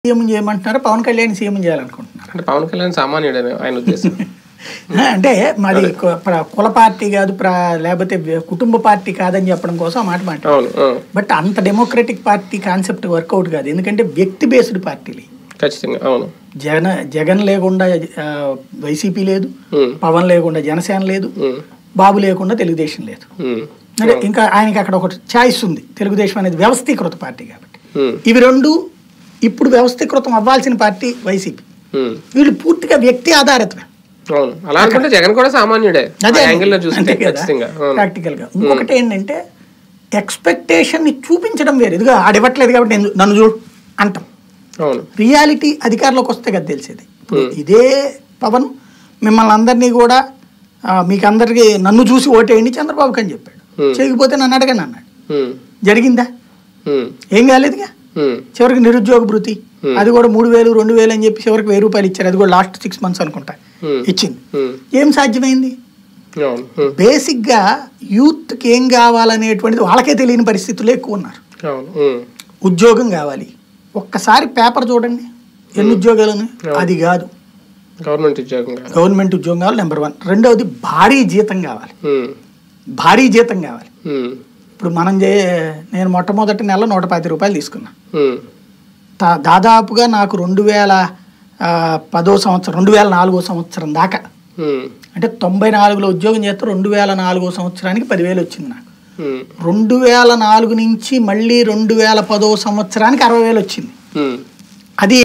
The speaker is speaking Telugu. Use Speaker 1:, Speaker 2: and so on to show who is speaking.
Speaker 1: సీఎం చేయమంటున్నారు పవన్ కళ్యాణ్ సీఎం చేయాలనుకుంటున్నారు
Speaker 2: అంటే పవన్ కళ్యాణ్ సామాన్యుడని ఆయన ఉద్దేశం
Speaker 1: అంటే మాది కు- ప్ర- కుల పార్టీ కాదు ప్ర- లేకపోతే వ్య- కుటుంబ పార్టీ కాదని చెప్పడం కోసం ఆ మాట మాట
Speaker 2: అవును ఆ,
Speaker 1: బట్ అంత డెమోక్రటిక్ పార్టీ కాన్సెప్ట్ వర్కౌట్ కాదు ఎందుకంటే వ్యక్తి బేస్డ్ పార్టీలు
Speaker 2: ఖచ్చితంగా అవును
Speaker 1: జగన్ జగన్ లేకుండా ఆ, వైసీపీ లేదు
Speaker 2: ఉమ్,
Speaker 1: పవన్ లేకుండా జనసేన లేదు
Speaker 2: ఉమ్,
Speaker 1: బాబు లేకుండా తెలుగుదేశం లేదు
Speaker 2: ఉమ్,
Speaker 1: అంటే ఇంకా ఆయనకి అక్కడ ఒక ఛాయిస్ ఉంది తెలుగుదేశం అనేది వ్యవస్థీకృత పార్టీ కాబట్టి
Speaker 2: ఉమ్,
Speaker 1: ఇవి రెండు ఇప్పుడు వ్యవస్థీకృతం అవ్వాల్సిన పార్టీ వైసీపీ
Speaker 2: ఉమ్.
Speaker 1: వీళ్ళు పూర్తిగా వ్యక్తి ఆధారితమే
Speaker 2: అవును అలా అనుకుంటే జగన్ కూడా సామాన్యుడే
Speaker 1: అదే
Speaker 2: యాంగిల్లో చూస్తే
Speaker 1: అంతే కదా
Speaker 2: ఖచ్చితంగా అవును
Speaker 1: ప్రాక్టికల్ గా ఇంకొకటి ఏంటంటే ఎక్స్పెక్టేషన్ ని చూపించడం వేరు ఇదిగో ఆడివ్వట్లేదు కాబట్టి నేను నన్ను చూడు అంటాం
Speaker 2: అవును
Speaker 1: రియాలిటీ అధికారంలోకి వస్తే కదా తెలిసేది ఇప్పుడు ఇదే పవన్ మిమ్మల్ని అందరినీ కూడా ఆ, మీకు అందరికి నన్ను చూసి ఓటేయండి చంద్రబాబుకి అని చెప్పాడు
Speaker 2: Hmm.
Speaker 1: చేయకపోతే నన్ను అడగండి అన్నాడు
Speaker 2: ఉమ్,
Speaker 1: జరిగిందా
Speaker 2: ఉమ్,
Speaker 1: ఏం కాలేదుగా
Speaker 2: ఉమ్,
Speaker 1: చివరికి నిరుద్యోగ భృతి అది కూడా మూడు వేలు రెండు వేలు అని చెప్పి చివరికి వెయ్యి రూపాయలు ఇచ్చారు అది కూడా లాస్ట్ సిక్స్ మంత్స్ అనుకుంటా
Speaker 2: ఉమ్,
Speaker 1: ఇచ్చింది
Speaker 2: ఉమ్,
Speaker 1: ఏం సాధ్యమైంది
Speaker 2: అవును ఉమ్,
Speaker 1: బేసిక్గా యూత్కి ఏం కావాలనేటువంటిది వాళ్ళకే తెలియని పరిస్థితుల్లో ఎక్కువ ఉన్నారు
Speaker 2: అవును ఉమ్,
Speaker 1: ఉద్యోగం కావాలి ఒక్కసారి పేపర్ చూడండి ఎన్ని ఉద్యోగాలను అది కాదు
Speaker 2: గవర్నమెంట్ ఉద్యోగం కాదు
Speaker 1: గవర్నమెంట్ ఉద్యోగం కావాలి నెంబర్ వన్ రెండవది భారీ జీతం కావాలి
Speaker 2: ఉమ్,
Speaker 1: భారీ జీతం కావాలి
Speaker 2: ఉమ్,
Speaker 1: ఇప్పుడు మనం చే నేను మొట్టమొదటి నెల నూట పది రూపాయలు తీసుకున్నా
Speaker 2: ఉమ్,
Speaker 1: దా- దాదాపుగా నాకు రెండు వేల ఆ, పదో సంవత్సరం రెండు వేల నాలుగో సంవత్సరం దాకా
Speaker 2: ఉమ్,
Speaker 1: అంటే తొంభై నాలుగులో ఉద్యోగం చేస్తే రెండు వేల నాలుగో సంవత్సరానికి పదివేలు వచ్చింది నాకు
Speaker 2: ఉమ్,
Speaker 1: రెండు వేల నాలుగు నుంచి మళ్ళీ రెండు వేల పదో సంవత్సరానికి అరవై వేలు వచ్చింది
Speaker 2: ఉమ్,
Speaker 1: అది